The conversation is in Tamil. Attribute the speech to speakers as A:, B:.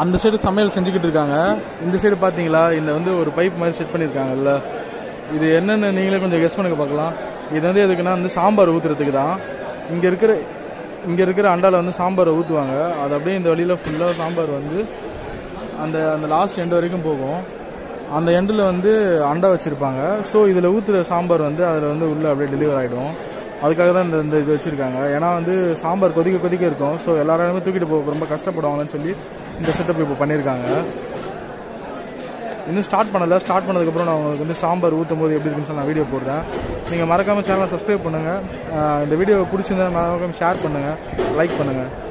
A: அந்த சைடு சமையல் செஞ்சுக்கிட்டு இருக்காங்க இந்த சைடு பார்த்தீங்களா இந்த வந்து ஒரு பைப் மாதிரி செட் பண்ணியிருக்காங்கல்ல இது என்னென்னு நீங்களே கொஞ்சம் கெஸ் பண்ணுங்க பார்க்கலாம் இது வந்து எதுக்குன்னா வந்து சாம்பார் ஊற்றுறதுக்கு தான் இங்கே இருக்கிற இங்கே இருக்கிற அண்டாவில் வந்து சாம்பாரை ஊற்றுவாங்க அது அப்படியே இந்த வழியில் ஃபுல்லாக சாம்பார் வந்து அந்த அந்த லாஸ்ட் எண்டு வரைக்கும் போகும் அந்த எண்டில் வந்து அண்டா வச்சுருப்பாங்க ஸோ இதில் ஊற்றுற சாம்பார் வந்து அதில் வந்து உள்ளே அப்படியே டெலிவர் ஆகிடும் அதுக்காக தான் இந்த இந்த இது வச்சுருக்காங்க ஏன்னா வந்து சாம்பார் கொதிக்க கொதிக்க இருக்கும் ஸோ எல்லாருமே தூக்கிட்டு போக ரொம்ப கஷ்டப்படுவாங்கன்னு சொல்லி இந்த செட்டப் இப்போ பண்ணியிருக்காங்க இன்னும் ஸ்டார்ட் பண்ணல ஸ்டார்ட் பண்ணதுக்கப்புறம் நான் உங்களுக்கு வந்து சாம்பார் ஊற்றும் போது எப்படி இருக்குன்னு சொல்லி நான் வீடியோ போடுறேன் நீங்கள் மறக்காமல் சேனலை சப்ஸ்கிரைப் பண்ணுங்கள் இந்த வீடியோ பிடிச்சிருந்தா மறக்காம ஷேர் பண்ணுங்கள் லைக் பண்ணுங்கள்